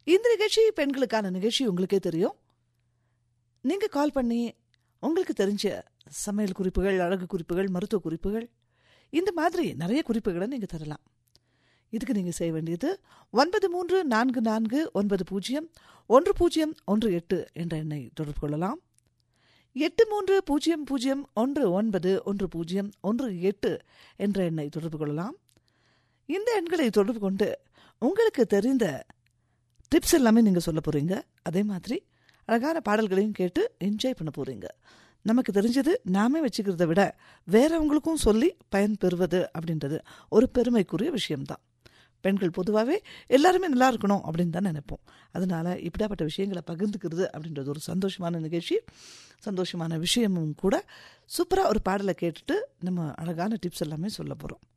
இந்த நிகழ்ச்சி பெண்களுக்கான நிகழ்ச்சி உங்களுக்கே தெரியும் நீங்கள் கால் பண்ணி உங்களுக்கு தெரிஞ்ச சமையல் குறிப்புகள் அழகு குறிப்புகள் மருத்துவ குறிப்புகள் இந்த மாதிரி நிறைய குறிப்புகளை நீங்கள் தரலாம் இதுக்கு நீங்கள் செய்ய வேண்டியது ஒன்பது மூன்று நான்கு நான்கு ஒன்பது பூஜ்ஜியம் ஒன்று பூஜ்ஜியம் ஒன்று எட்டு என்ற எண்ணை தொடர்பு கொள்ளலாம் எட்டு மூன்று பூஜ்ஜியம் பூஜ்ஜியம் ஒன்று ஒன்பது ஒன்று பூஜ்ஜியம் ஒன்று எட்டு என்ற எண்ணை தொடர்பு கொள்ளலாம் இந்த எண்களை தொடர்பு கொண்டு உங்களுக்கு தெரிந்த டிப்ஸ் எல்லாமே நீங்கள் சொல்ல போகிறீங்க அதே மாதிரி அழகான பாடல்களையும் கேட்டு என்ஜாய் பண்ண போகிறீங்க நமக்கு தெரிஞ்சது நாமே வச்சுக்கிறத விட வேறவங்களுக்கும் சொல்லி பயன் பெறுவது அப்படின்றது ஒரு பெருமைக்குரிய விஷயம்தான் பெண்கள் பொதுவாகவே எல்லாருமே நல்லா இருக்கணும் அப்படின்னு தான் நினைப்போம் அதனால இப்படியாப்பட்ட விஷயங்களை பகிர்ந்துக்கிறது அப்படின்றது ஒரு சந்தோஷமான நிகழ்ச்சி சந்தோஷமான விஷயமும் கூட சூப்பராக ஒரு பாடலை கேட்டுட்டு நம்ம அழகான டிப்ஸ் எல்லாமே சொல்ல போகிறோம்